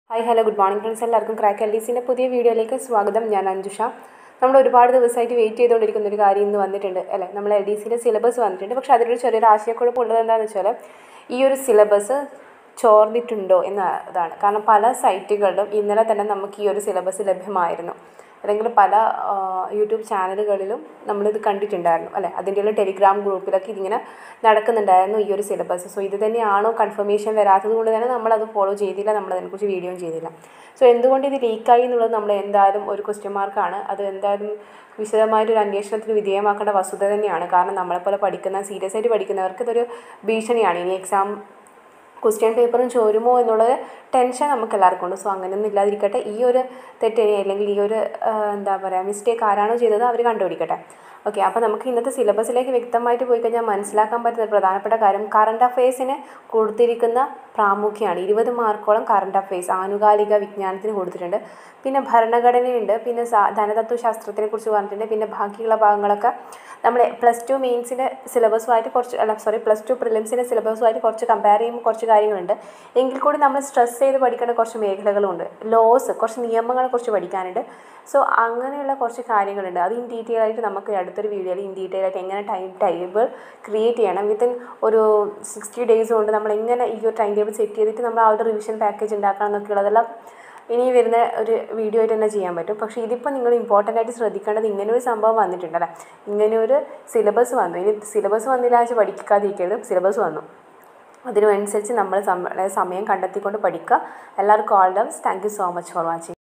hi hello good morning friends എല്ലാവർക്കും crack L D സിൻ്റെ പുതിയ വീഡിയോയിലേക്ക് സ്വാഗതം ഞാൻ അഞ്ജുഷ നമ്മൾ ഒരുപാട് ദിവസമായിട്ട് വെയിറ്റ് ചെയ്തുകൊണ്ടിരിക്കുന്ന ഒരു കാര്യം ഇന്ന് വന്നിട്ടുണ്ട് അല്ലേ നമ്മൾ എൽ ഡി സിൻ്റെ സിലബസ് വന്നിട്ടുണ്ട് പക്ഷേ അതിലൊരു ചെറിയൊരു ആശയക്കുഴപ്പം ഉള്ളത് എന്താണെന്ന് വെച്ചാൽ ഈ ഒരു സിലബസ് ചോർന്നിട്ടുണ്ടോ എന്നതാണ് കാരണം പല സൈറ്റുകളിലും ഇന്നലെ തന്നെ നമുക്ക് ഈ ഒരു സിലബസ് ലഭ്യമായിരുന്നു അല്ലെങ്കിൽ പല ആ, യൂട്യൂബ് ചാനലുകളിലും നമ്മളിത് കണ്ടിട്ടുണ്ടായിരുന്നു അല്ലേ അതിൻ്റെ ഉള്ള ടെലിഗ്രാം ഗ്രൂപ്പിലൊക്കെ ഇതിങ്ങനെ നടക്കുന്നുണ്ടായിരുന്നു ഈ ഒരു സിലബസ് സോ ഇത് തന്നെയാണോ കൺഫർമേഷൻ വരാത്തത് കൊണ്ട് തന്നെ നമ്മളത് ഫോളോ ചെയ്തില്ല നമ്മൾ അതിനെക്കുറിച്ച് വീഡിയോയും ചെയ്തില്ല സോ എന്തുകൊണ്ട് ഇത് ലീക്കായി എന്നുള്ളത് നമ്മൾ എന്തായാലും ഒരു ക്വസ്റ്റ്യൻ മാർക്കാണ് അത് എന്തായാലും വിശദമായിട്ടൊരു അന്വേഷണത്തിന് വിധേയമാക്കേണ്ട വസ്തുത തന്നെയാണ് കാരണം നമ്മളെപ്പോലെ പഠിക്കുന്ന സീരിയസ് ആയിട്ട് പഠിക്കുന്നവർക്ക് ഇതൊരു ഭീഷണിയാണ് ഇനി എക്സാം ക്വസ്റ്റ്യൻ പേപ്പറും ചോരുമോ എന്നുള്ളൊരു ടെൻഷൻ നമുക്ക് എല്ലാവർക്കും ഉണ്ട് സോ അങ്ങനെയൊന്നും ഇല്ലാതിരിക്കട്ടെ ഈ ഒരു തെറ്റിനെ അല്ലെങ്കിൽ ഈ ഒരു ആ, എന്താ പറയുക മിസ്റ്റേക്ക് ആരാണോ ചെയ്തത് അവർ കണ്ടുപിടിക്കട്ടെ ഓക്കെ അപ്പോൾ നമുക്ക് ഇന്നത്തെ സിലബസിലേക്ക് വ്യക്തമായിട്ട് പോയി കഴിഞ്ഞാൽ മനസ്സിലാക്കാൻ പറ്റുന്ന ഒരു പ്രധാനപ്പെട്ട കാര്യം കറണ്ട് അഫയേഴ്സിന് കൊടുത്തിരിക്കുന്ന പ്രാമുഖ്യമാണ് ഇരുപത് മാർക്കോളം കറണ്ട് അഫയേഴ്സ് ആനുകാലിക വിജ്ഞാനത്തിന് കൊടുത്തിട്ടുണ്ട് പിന്നെ ഭരണഘടനയുണ്ട് പിന്നെ സാ- ധനതത്വശാസ്ത്രത്തിനെ കുറിച്ച് പറഞ്ഞിട്ടുണ്ട് പിന്നെ ബാക്കിയുള്ള ഭാഗങ്ങളൊക്കെ നമ്മൾ പ്ലസ് ടു മെയിൻസിൻ്റെ സിലബസുമായിട്ട് കുറച്ച് അല്ല സോറി പ്ലസ് ടു പ്രിലിംസിൻ്റെ സിലബസുമായിട്ട് കുറച്ച് കമ്പയർ ചെയ്യുമ്പോൾ കുറച്ച് കാര്യങ്ങളുണ്ട് എങ്കിൽ കൂടി നമ്മൾ സ്ട്രെസ് ചെയ്ത് പഠിക്കേണ്ട കുറച്ച് മേഖലകളുണ്ട് ലോസ് കുറച്ച് നിയമങ്ങളെ കുറിച്ച് പഠിക്കാനുണ്ട് സോ അങ്ങനെയുള്ള കുറച്ച് കാര്യങ്ങളുണ്ട് അത് ഇൻ ഡീറ്റെയിൽ ആയിട്ട് നമുക്ക് അടുത്തൊരു വീഡിയോയിൽ ഇൻ ഡീറ്റെയിൽ ആയിട്ട് എങ്ങനെ ടൈം ടേബിൾ ക്രിയേറ്റ് ചെയ്യണം വിത്തിൻ ഒരു സിക്സ്റ്റി ഡേയ്സ് കൊണ്ട് നമ്മൾ എങ്ങനെ ഈ ഒരു ടൈം ടേബിൾ സെറ്റ് ചെയ്തിട്ട് നമ്മൾ ആ ഒരു റിവിഷൻ പാക്കേജ് ഉണ്ടാക്കണം എന്നൊക്കെയുള്ളതെല്ലാം ഇനി വരുന്ന ഒരു വീഡിയോ ആയിട്ട് തന്നെ ചെയ്യാൻ പറ്റും പക്ഷേ ഇതിപ്പോൾ നിങ്ങൾ ഇമ്പോർട്ടൻ്റ് ആയിട്ട് ശ്രദ്ധിക്കേണ്ടത് ഇങ്ങനെ ഒരു സംഭവം വന്നിട്ടുണ്ടല്ലേ ഇങ്ങനെ ഒരു സിലബസ് വന്നു ഇനി സിലബസ് വന്നില്ല വെച്ച് പഠിക്കാതിരിക്കരുത് സിലബസ് വന്നു അതിനനുസരിച്ച് നമ്മൾ സമയം കണ്ടെത്തിക്കൊണ്ട് പഠിക്കുക എല്ലാവർക്കും all the thank you so much for watching